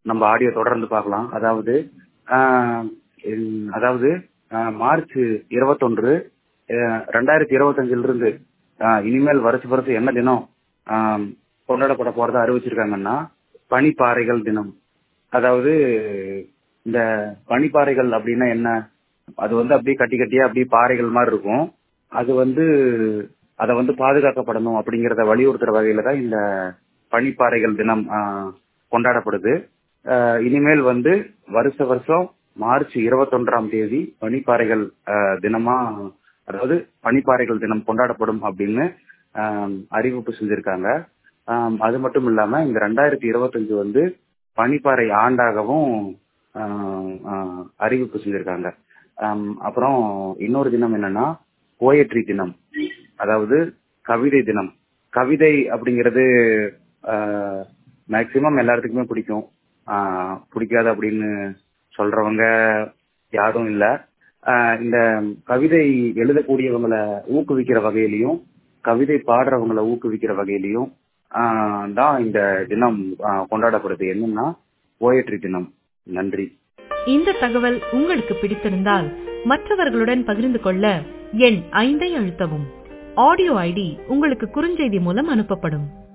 நம்ம ஆடியோ தொடர்ந்து பார்க்கலாம் அதாவது ஆஹ் இல்- அதாவது ஆஹ் மார்ச் இருபத்தொன்று ரெண்டாயிரத்தி இருபத்தஞ்சில இருந்து ஆஹ் இனிமேல் வருஷ வருஷம் என்ன தினம் ஆஹ் கொண்டாடப்பட போறதா அறிவிச்சிருக்காங்கன்னா பனிப்பாறைகள் தினம் அதாவது இந்த பனிப்பாறைகள் அப்படின்னா என்ன அது வந்து அப்படியே கட்டி கட்டியா அப்படியே பாறைகள் மாதிரி இருக்கும் அது வந்து அதை வந்து பாதுகாக்கப்படணும் அப்படிங்கறத வலியுறுத்துற வகையில தான் இந்த பனிப்பாறைகள் தினம் ஆஹ், கொண்டாடப்படுது ஆஹ், இனிமேல் வந்து வருஷ வருஷம் மார்ச் இருபத்தொன்றாம் தேதி பனிப்பாறைகள் ஆஹ், தினமா அதாவது பனிப்பாறைகள் தினம் கொண்டாடப்படும் அப்படின்னு ஆஹ், அறிவிப்பு செஞ்சிருக்காங்க ஆஹ், அது மட்டும் இல்லாம இந்த ரெண்டாயிரத்தி இருபத்தஞ்சு வந்து பனிப்பாறை ஆண்டாகவும் ஆஹ், ஆஹ், அறிவிப்பு செஞ்சிருக்காங்க ஆம், அப்புறம் இன்னொரு தினம் என்னன்னா போயட்ரி தினம் அதாவது கவிதை தினம் கவிதை அப்படிங்கிறது மேக்சிமம் எல்லாத்துக்குமே பிடிக்கும் ஆஹ், பிடிக்காது அப்படின்னு சொல்றவங்க யாரும் இல்ல ஆஹ், இந்த கவிதை எழுதக்கூடியவங்களை ஊக்குவிக்கிற வகையிலையும் கவிதை பாடுறவங்களை ஊக்குவிக்கிற வகையிலையும் ஆஹ், தான் இந்த தினம் ஆஹ், கொண்டாடப்படுது என்னன்னா போயட்ரி தினம் நன்றி இந்த தகவல் உங்களுக்கு பிடித்திருந்தால் மற்றவர்களுடன் பகிர்ந்து கொள்ள எண் ஐந்தை அழுத்தவும் ஆடியோ ஐடி உங்களுக்கு குறுஞ்செய்தி மூலம் அனுப்பப்படும்